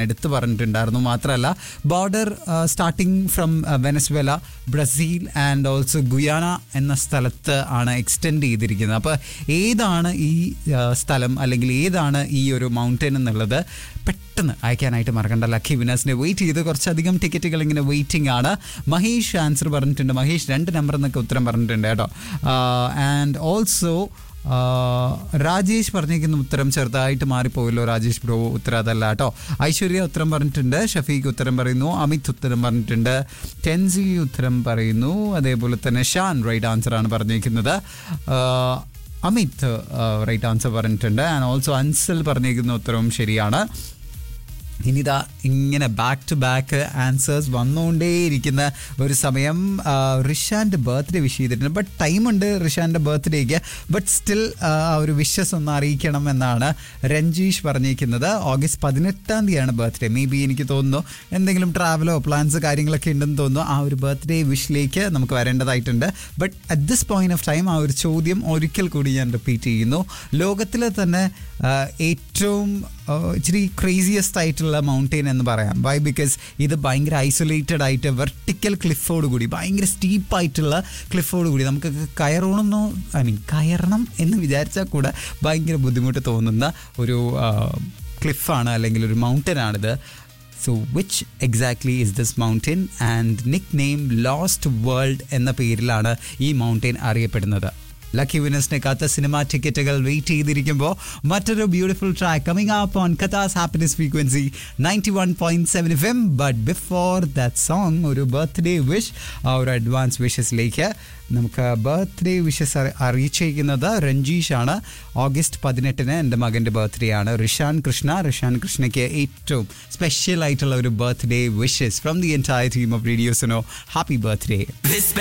എടുത്തു പറഞ്ഞിട്ടുണ്ടായിരുന്നു മാത്രമല്ല border starting from Venezuela Brazil and also Guyana എന്ന സ്ഥലത്ത് ആണ് എക്സ്റ്റെൻഡ് ചെയ്തിരിക്കുന്നത് അപ്പോൾ ഏതാണ് ഈ ആ, സ്ഥലം അല്ലെങ്കിൽ ഏതാണ് ഈ ഒരു മൗണ്ടൻ എന്നുള്ളത് പെട്ടെന്ന് അയക്കാനായിട്ട് മറക്കണ്ട ലക്കി വിനേഴ്സിനെ വെയിറ്റ് ചെയ്ത് കുറച്ചധികം ടിക്കറ്റുകൾ ഇങ്ങനെ വെയിറ്റിംഗ് ആണ് മഹേഷ് ആൻസർ പറഞ്ഞിട്ടുണ്ട് മഹേഷ് രണ്ട് നമ്പർ എന്നൊക്കെ ഉത്തരം പറഞ്ഞിട്ടുണ്ട് കേട്ടോ ആൻഡ് ഓൾസോ ആ, രാജേഷ് പറഞ്ഞിരിക്കുന്ന ഉത്തരം ചെറുതായിട്ട് മാറിപ്പോയല്ലോ രാജേഷ് ബ്രോ ഉത്തരം അതല്ല കേട്ടോ ഐശ്വര്യ ഉത്തരം പറഞ്ഞിട്ടുണ്ട് ഷഫീഖ് ഉത്തരം പറയുന്നു അമിത് ഉത്തരം പറഞ്ഞിട്ടുണ്ട് ടെൻസി ഉത്തരം പറയുന്നു അതേപോലെ തന്നെ ഷാൻ റൈറ്റ് ആൻസർ ആണ് പറഞ്ഞിരിക്കുന്നത് ആ, അമിത് റൈറ്റ് ആൻസർ പറഞ്ഞിട്ടുണ്ട് ആൻഡ് ഓൾസോ അൻസൽ പറഞ്ഞിരിക്കുന്ന ഉത്തരവും ശരിയാണ് ഇനിതാ ഇങ്ങനെ ബാക്ക് ടു ബാക്ക് ആൻസേഴ്സ് വന്നുകൊണ്ടേയിരിക്കുന്ന ഒരു സമയം ആ, റിഷാൻ്റെ ബർത്ത്ഡേ വിഷ് ചെയ്തിട്ടുണ്ട് ബട്ട് ടൈമുണ്ട് റിഷാൻ്റെ ബർത്ത്ഡേക്ക് ബട്ട് സ്റ്റിൽ ആ ഒരു വിഷസ് ഒന്ന് അറിയിക്കണം എന്നാണ് രഞ്ജീഷ് പറഞ്ഞിരിക്കുന്നത് ഓഗസ്റ്റ് പതിനെട്ടാം തീയതിയാണ് ബർത്ത്ഡേ മേ ബി എനിക്ക് തോന്നുന്നു എന്തെങ്കിലും ട്രാവലോ പ്ലാൻസ് കാര്യങ്ങളൊക്കെ ഉണ്ടെന്ന് തോന്നുന്നു ആ ഒരു ബർത്ത്ഡേ വിഷിലേക്ക് നമുക്ക് വരേണ്ടതായിട്ടുണ്ട് but at this point of time ആ ഒരു ചോദ്യം ഒരിക്കൽ കൂടി ഞാൻ റിപ്പീറ്റ് ചെയ്യുന്നു ലോകത്തിലെ തന്നെ ആ, ഏറ്റവും ആ, ഇച്ചിരി ക്രേസിയസ്റ്റ് ആയിട്ടുള്ള മൗണ്ടെയിൻ എന്ന് പറയാം വൈ ബിക്കോസ് ഇത് ഭയങ്കര ഐസൊലേറ്റഡ് ആയിട്ട് വെർട്ടിക്കൽ ക്ലിഫോട് കൂടി ഭയങ്കര സ്റ്റീപ്പായിട്ടുള്ള ക്ലിഫോട് കൂടി നമുക്ക് കയറണമെന്നോ ഐ മീൻ കയറണം എന്ന് വിചാരിച്ചാൽ കൂടെ ഭയങ്കര ബുദ്ധിമുട്ട് തോന്നുന്ന ഒരു ക്ലിഫാണ് അല്ലെങ്കിൽ ഒരു മൗണ്ടൻ ആണിത് so which exactly is this mountain and nick name lost world എന്ന പേരിലാണ് ഈ മൗണ്ടെയിൻ അറിയപ്പെടുന്നത് ലക്കി വിനേഴ്സിനെ കാത്ത സിനിമ ടിക്കറ്റുകൾ വെയിറ്റ് ചെയ്തിരിക്കുമ്പോൾ മറ്റൊരു beautiful track coming up on കഥാസ് happiness frequency ninety one point seven F M but before that song ഒരു ബർത്ത്ഡേ വിഷ് ആ ഒരു അഡ്വാൻസ് വിഷസിലേക്ക് നമുക്ക് ബർത്ത്ഡേ വിഷസ് അറിയിച്ചിരിക്കുന്നത് രഞ്ജീഷ് ആണ് ഓഗസ്റ്റ് പതിനെട്ടിന് എൻ്റെ മകൻ്റെ ബർത്ത്ഡേ ആണ് റിഷാൻ കൃഷ്ണ റിഷാൻ കൃഷ്ണയ്ക്ക് ഏറ്റവും സ്പെഷ്യൽ ആയിട്ടുള്ള ഒരു birthday wishes from the entire team of റേഡിയോസിനോ ഹാപ്പി ബർത്ത്ഡേ